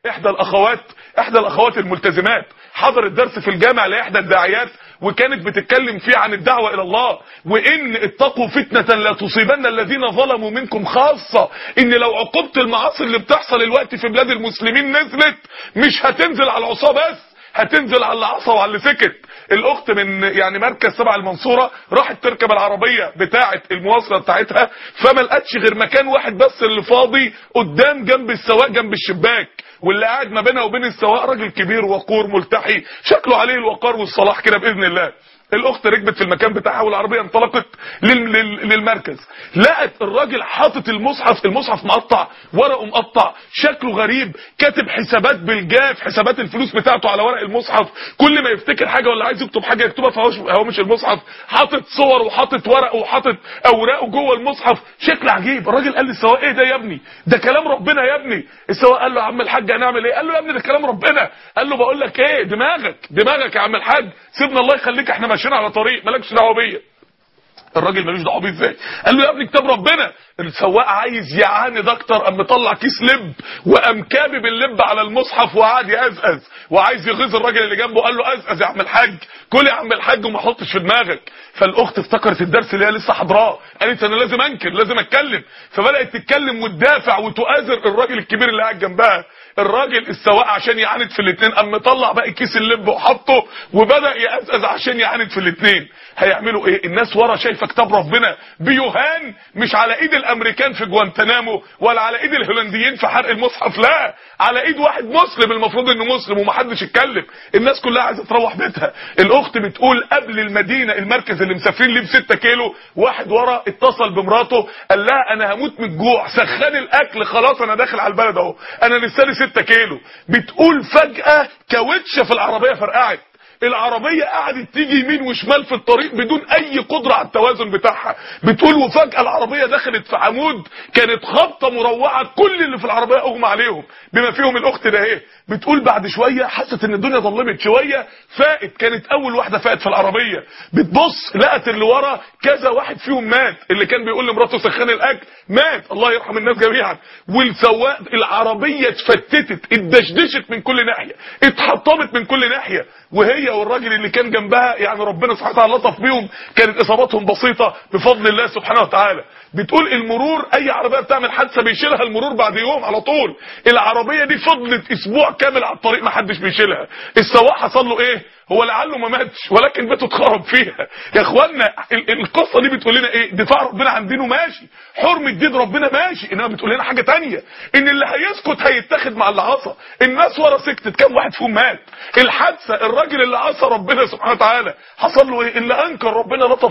احدى الاخوات احدى الاخوات الملتزمات حضرت درس في الجامع لاحدى الداعيات وكانت بتتكلم فيه عن الدعوة الى الله وان اتقوا فتنة لا تصيبن الذين ظلموا منكم خاصة ان لو عقوبة المعاصي اللي بتحصل الوقت في بلاد المسلمين نزلت مش هتنزل على العصاه بس هتنزل على اللي عصى وعلى اللي سكت الاخت من يعني مركز تبع المنصوره راحت تركب العربيه بتاعه المواصله بتاعتها فما لقتش غير مكان واحد بس اللي فاضي قدام جنب السواق جنب الشباك واللي قاعد ما بينها وبين السواق راجل كبير وقور ملتحي شكله عليه الوقار والصلاح كده باذن الله الاخت ركبت في المكان بتاعها والعربيه انطلقت لل... لل... للمركز لقت الراجل حاطط المصحف المصحف مقطع ورقه مقطع شكله غريب كاتب حسابات بالجاف حسابات الفلوس بتاعته على ورق المصحف كل ما يفتكر حاجه ولا عايز يكتب حاجه يكتبها في هوامش المصحف حاطط صور وحاطط ورق وحاطط اوراقه جوه المصحف شكل عجيب الراجل قال للسواق ايه ده يا ابني ده كلام ربنا يا ابني السواق قال له يا عم الحاج هنعمل ايه قال له يا ابني ده كلام ربنا قال له بقول لك ايه دماغك دماغك يا عم الحاج سيبنا الله يخليك احنا ماشيين على طريق مالكش دعوه بيا الراجل ملوش دعوه بيه ازاي قال له يا ابني كتاب ربنا السواق عايز يعاند اكتر قام مطلع كيس لب وقام كابب اللب على المصحف وقعد يقزقز وعايز يغيظ الراجل اللي جنبه قال له قزقز يا عم الحاج كل يا عم الحاج وما حطش في دماغك فالاخت افتكرت الدرس اللي هي لسه حضراه قالت انا لازم انكر لازم اتكلم فبدات تتكلم وتدافع وتؤازر الراجل الكبير اللي قاعد جنبها الراجل السواق عشان يعاند في الاثنين قام مطلع باقي كيس اللب وحطه وبدا يقزقز عشان يعاند في الاثنين هيعملوا ايه الناس ورا شايفه كتاب ربنا بيهان مش على ايد الامريكان في جوانتنامو ولا على ايد الهولنديين في حرق المصحف لا على ايد واحد مسلم المفروض انه مسلم ومحدش يتكلم الناس كلها عايزه تروح بيتها الاخت بتقول قبل المدينه المركز اللي مسافرين ليه ب 6 كيلو واحد ورا اتصل بمراته قال لها انا هموت من الجوع سخني الاكل خلاص انا داخل على البلد اهو انا لساني 6 كيلو بتقول فجاه كاوتشه في العربيه فرقعت العربية قعدت تيجي يمين وشمال في الطريق بدون اي قدرة على التوازن بتاعها بتقول وفجأة العربية دخلت في عمود كانت خبطة مروعة كل اللي في العربية اغمى عليهم بما فيهم الاخت ده ايه بتقول بعد شوية حست ان الدنيا ظلمت شوية فائت كانت اول واحدة فائت في العربية بتبص لقت اللي ورا كذا واحد فيهم مات اللي كان بيقول لمراته سخني الاكل مات الله يرحم الناس جميعا والسواق العربية اتفتتت اتدشدشت من كل ناحية اتحطمت من كل ناحية وهي والراجل اللي كان جنبها يعني ربنا سبحانه وتعالى لطف بيهم كانت اصاباتهم بسيطه بفضل الله سبحانه وتعالى بتقول المرور اي عربيه بتعمل حادثه بيشيلها المرور بعد يوم على طول العربيه دي فضلت اسبوع كامل على الطريق ما حدش بيشيلها السواق حصل له ايه هو لعله ما ماتش ولكن بيته اتخرب فيها يا اخوانا القصه دي بتقول لنا ايه دفاع ربنا عن دينه ماشي حرمه دين ربنا ماشي انما بتقول لنا حاجه تانية ان اللي هيسكت هيتاخد مع اللي عصى الناس ورا سكتت كام واحد فيهم مات الحادثه الراجل اللي عصى ربنا سبحانه وتعالى حصل له ايه اللي انكر ربنا لطف